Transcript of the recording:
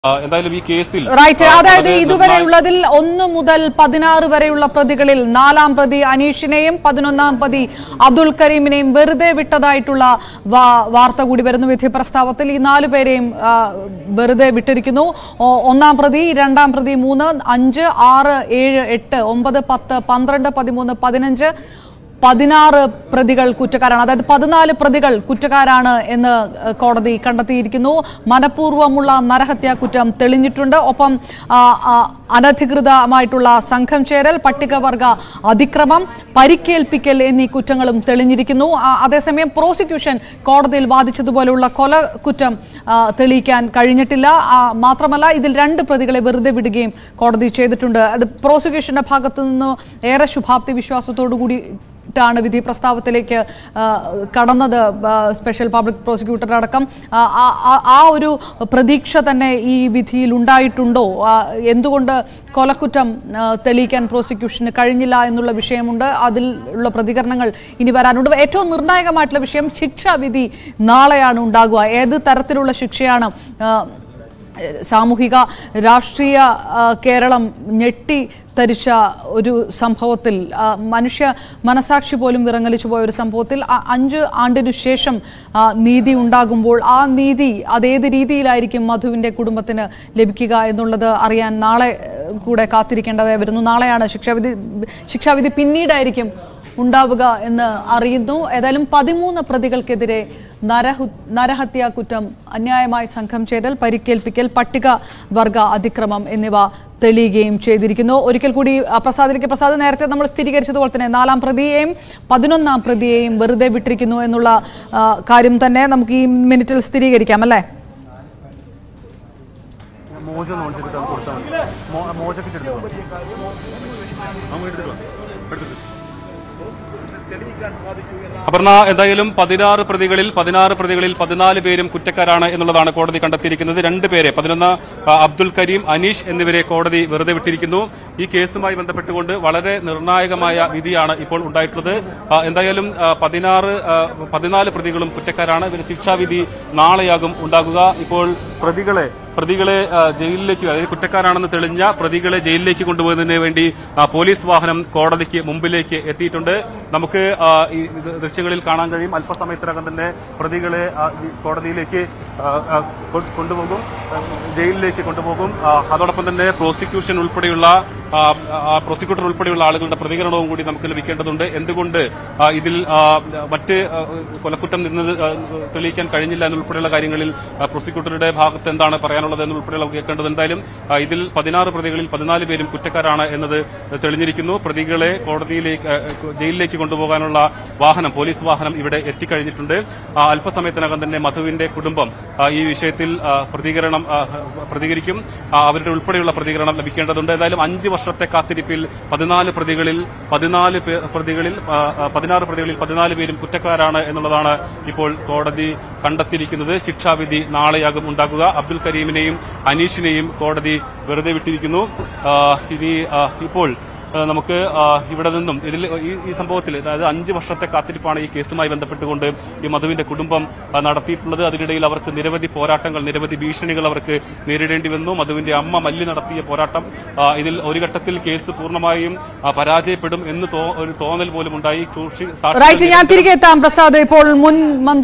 ആ, എന്തായാലും ഈ കേസിൽ റൈറ്റ് ആ, അതായത് വളരെ ഇതുവരെയുള്ളതിൽ ഒന്ന് മുതൽ പതിനാറ് വരെയുള്ള പ്രതികളിൽ നാലാം പ്രതി അനീഷിനെയും പതിനൊന്നാം പ്രതി അബ്ദുൾ കരീമിനെയും വെറുതെ വിട്ടതായിട്ടുള്ള വാ- വാർത്ത കൂടി വരുന്നു വിധി പ്രസ്താവത്തിൽ ഈ നാലു പേരെയും ആ, വെറുതെ വിട്ടിരിക്കുന്നു ഒ- ഒന്നാം പ്രതി രണ്ടാം പ്രതി മൂന്ന് അഞ്ച് ആറ് ഏഴ് എട്ട് ഒമ്പത് പത്ത് പന്ത്രണ്ട് പതിമൂന്ന് പതിനഞ്ച് പതിനാറ് പ്രതികൾ കുറ്റക്കാരാണ് അതായത് പതിനാല് പ്രതികൾ കുറ്റക്കാരാണ് എന്ന് ഏഹ്, കോടതി കണ്ടെത്തിയിരിക്കുന്നു മനഃപൂർവ്വമുള്ള നരഹത്യാ കുറ്റം തെളിഞ്ഞിട്ടുണ്ട് ഒപ്പം ആ, ആ, അനധികൃതമായിട്ടുള്ള സംഘം ചേരൽ പട്ടികവർഗ അതിക്രമം പരിക്കേൽപ്പിക്കൽ എന്നീ കുറ്റങ്ങളും തെളിഞ്ഞിരിക്കുന്നു ആ, അതേസമയം പ്രോസിക്യൂഷൻ കോടതിയിൽ വാദിച്ചതുപോലെയുള്ള കൊല കുറ്റം ആ, തെളിയിക്കാൻ കഴിഞ്ഞിട്ടില്ല ആ, മാത്രമല്ല ഇതിൽ രണ്ട് പ്രതികളെ വെറുതെ വിടുകയും കോടതി ചെയ്തിട്ടുണ്ട് അത് പ്രോസിക്യൂഷന്റെ ഭാഗത്തു നിന്ന് ഏറെ ശുഭാപ്തി വിശ്വാസത്തോടു കൂടി ാണ് വിധി പ്രസ്താവത്തിലേക്ക് ആ, കടന്നത് ആ, സ്പെഷ്യൽ പബ്ലിക് പ്രോസിക്യൂട്ടർ അടക്കം ആ, ആ- ആ- ആ ഒരു പ്രതീക്ഷ തന്നെ ഈ വിധിയിൽ ഉണ്ടായിട്ടുണ്ടോ ആ, എന്തുകൊണ്ട് കൊലക്കുറ്റം ആ, തെളിയിക്കാൻ പ്രോസിക്യൂഷന് കഴിഞ്ഞില്ല എന്നുള്ള വിഷയമുണ്ട് അതിൽ ഉള്ള പ്രതികരണങ്ങൾ ഇനി വരാനുണ്ട് ഏറ്റവും നിർണായകമായിട്ടുള്ള വിഷയം ശിക്ഷാവിധി നാളെയാണ് ഉണ്ടാകുക ഏത് തരത്തിലുള്ള ശിക്ഷയാണ് ആ, സാമൂഹിക രാഷ്ട്രീയ ആ, കേരളം ഞെട്ടി തരിച്ച ഒരു സംഭവത്തിൽ ആ, മനുഷ്യ മനസാക്ഷി പോലും വിറങ്ങലിച്ചു പോയ ഒരു സംഭവത്തിൽ അ- അഞ്ച് ആണ്ടിനു ശേഷം ആ, നീതി ഉണ്ടാകുമ്പോൾ ആ നീതി അതേത് രീതിയിലായിരിക്കും മധുവിൻ്റെ കുടുംബത്തിന് ലഭിക്കുക എന്നുള്ളത് അറിയാൻ നാളെ ഏഹ്, കൂടെ കാത്തിരിക്കേണ്ടതായി വരുന്നു നാളെയാണ് ശിക്ഷാവിധി ശിക്ഷാവിധി പിന്നീടായിരിക്കും ഉണ്ടാവുക എന്ന് അറിയുന്നു ഏതായാലും പതിമൂന്ന് പ്രതികൾക്കെതിരെ നരഹു നരഹത്യാ കുറ്റം അന്യായമായി സംഘം ചേരൽ പരിക്കേൽപ്പിക്കൽ പട്ടിക വർഗ അതിക്രമം എന്നിവ തെളിയുകയും ചെയ്തിരിക്കുന്നു ഒരിക്കൽ കൂടി ആ, പ്രസാദിലേക്ക് പ്രസാദ് നേരത്തെ നമ്മൾ സ്ഥിരീകരിച്ചതുപോലെ തന്നെ നാലാം പ്രതിയെയും പതിനൊന്നാം പ്രതിയെയും വെറുതെ വിട്ടിരിക്കുന്നു എന്നുള്ള ആ, കാര്യം തന്നെ നമുക്ക് ഈ മിനിറ്റിൽ സ്ഥിരീകരിക്കാം അല്ലേ മോച നോൺ ചെയ്തിട്ട് അത് കൊടുത്താൽ മതി മോചക്കിട്ട് എടുത്തു നമുക്ക് എടുത്തിട്ട് വാ. എടുത്തിട്ട്. അപർണ എന്തായാലും പതിനാറ് പ്രതികളിൽ പതിനാറ് പ്രതികളിൽ പതിനാല് പേരും കുറ്റക്കാരാണ് എന്നുള്ളതാണ് കോടതി കണ്ടെത്തിയിരിക്കുന്നത് രണ്ട് പേരെ പതിനൊന്ന് ആ, അബ്ദുൽ കരീം അനീഷ് എന്നിവരെ കോടതി വെറുതെ വിട്ടിരിക്കുന്നു ഈ കേസുമായി ബന്ധപ്പെട്ടുകൊണ്ട് വളരെ നിർണായകമായ വിധിയാണ് ഇപ്പോൾ ഉണ്ടായിട്ടുള്ളത് ആ, എന്തായാലും ആ, പതിനാറ് ആ, പതിനാല് പ്രതികളും കുറ്റക്കാരാണ് ഇവർ ശിക്ഷാവിധി നാളെയാകും ഉണ്ടാകുക ഇപ്പോൾ പ്രതികളെ പ്രതികളെ ആ, ജയിലിലേക്ക് അതായത് കുറ്റക്കാരാണെന്ന് തെളിഞ്ഞ പ്രതികളെ ജയിലിലേക്ക് കൊണ്ടുപോകുന്നതിന് വേണ്ടി ആ, പോലീസ് വാഹനം കോടതിക്ക് മുമ്പിലേക്ക് എത്തിയിട്ടുണ്ട് നമുക്ക് ആ, ഈ ഇത് ദൃശ്യങ്ങളിൽ കാണാൻ കഴിയും അല്പസമയത്തിനകം തന്നെ പ്രതികളെ ആ, ഈ കോടതിയിലേക്ക് ആ, ആ, കൊ- കൊണ്ടുപോകും ആ, ജയിലിലേക്ക് കൊണ്ടുപോകും ആ, അതോടൊപ്പം തന്നെ പ്രോസിക്യൂഷൻ ഉൾപ്പെടെയുള്ള ആ, ആ, പ്രോസിക്യൂട്ടർ ഉൾപ്പെടെയുള്ള ആളുകളുടെ പ്രതികരണവും കൂടി നമുക്ക് ലഭിക്കേണ്ടതുണ്ട് എന്തുകൊണ്ട് ആ, ഇതിൽ ആ, മറ്റ് ആ, കൊലക്കുറ്റം നിന്നത് ആ, തെളിയിക്കാൻ കഴിഞ്ഞില്ല എന്നുൾപ്പെടെയുള്ള കാര്യങ്ങളിൽ ആ, പ്രോസിക്യൂട്ടറുടെ ഭാഗത്ത് എന്താണ് പറയാനുള്ളത് എന്നുൾപ്പെടെയുള്ള കേൾക്കേണ്ടത് എന്തായാലും ആ, ഇതിൽ പതിനാറ് പ്രതികളിൽ പതിനാല് പേരും കുറ്റക്കാരാണ് എന്നത് തെളിഞ്ഞിരിക്കുന്നു പ്രതികളെ കോടതിയിലേക്ക് ആ, ജയിലിലേക്ക് കൊണ്ടുപോകാനുള്ള വാഹനം പോലീസ് വാഹനം ഇവിടെ എത്തിക്കഴിഞ്ഞിട്ടുണ്ട് ആ, അല്പസമയത്തിനകം തന്നെ മധുവിന്റെ കുടുംബം ആ, ഈ വിഷയത്തിൽ ആ, പ്രതികരണം ആ, പ്രതികരിക്കും ആ, അവരുടെ ഉൾപ്പെടെയുള്ള പ്രതികരണം ലഭിക്കേണ്ടതുണ്ട് ഏതായാലും അഞ്ച് വർഷത്തെ കാത്തിരിപ്പിൽ പതിനാല് പ്രതികളിൽ പതിനാല് പേ- പ്രതികളിൽ ആ, ആ, പതിനാറ് പ്രതികളിൽ പതിനാല് പേരും കുറ്റക്കാരാണ് എന്നുള്ളതാണ് ഇപ്പോൾ കോടതി കണ്ടെത്തിയിരിക്കുന്നത് ശിക്ഷാവിധി നാളെയാകും ഉണ്ടാകുക അബ്ദുൽ കരീമിനെയും അനീഷിനെയും കോടതി വെറുതെ വിട്ടിരിക്കുന്നു ആ, ഇനി ആ, ഇപ്പോൾ ആ, നമുക്ക് ആ, ഇവിടെ നിന്നും ഇതിൽ ഈ ഈ സംഭവത്തിൽ അതായത് അഞ്ച് വർഷത്തെ കാത്തിരിപ്പാണ് ഈ കേസുമായി ബന്ധപ്പെട്ടുകൊണ്ട് ഈ മധുവിന്റെ കുടുംബം ആ, നടത്തിയിട്ടുള്ളത് അതിനിടയിൽ അവർക്ക് നിരവധി പോരാട്ടങ്ങൾ നിരവധി ഭീഷണികൾ അവർക്ക് നേരിടേണ്ടി വന്നു മധുവിന്റെ അമ്മ മല്ലി നടത്തിയ പോരാട്ടം ആ, ഇതിൽ ഒരു ഘട്ടത്തിൽ കേസ് പൂർണ്ണമായും ആ, പരാജയപ്പെടും എന്ന് തോ- ഒരു തോന്നൽ പോലും ഉണ്ടായി സൂക്ഷി- സാക്ഷികൾ റൈറ്റ് ഞാൻ തിരികെ എത്താം പ്രസാദ് ഇപ്പോൾ മുൻ മന്ത്രി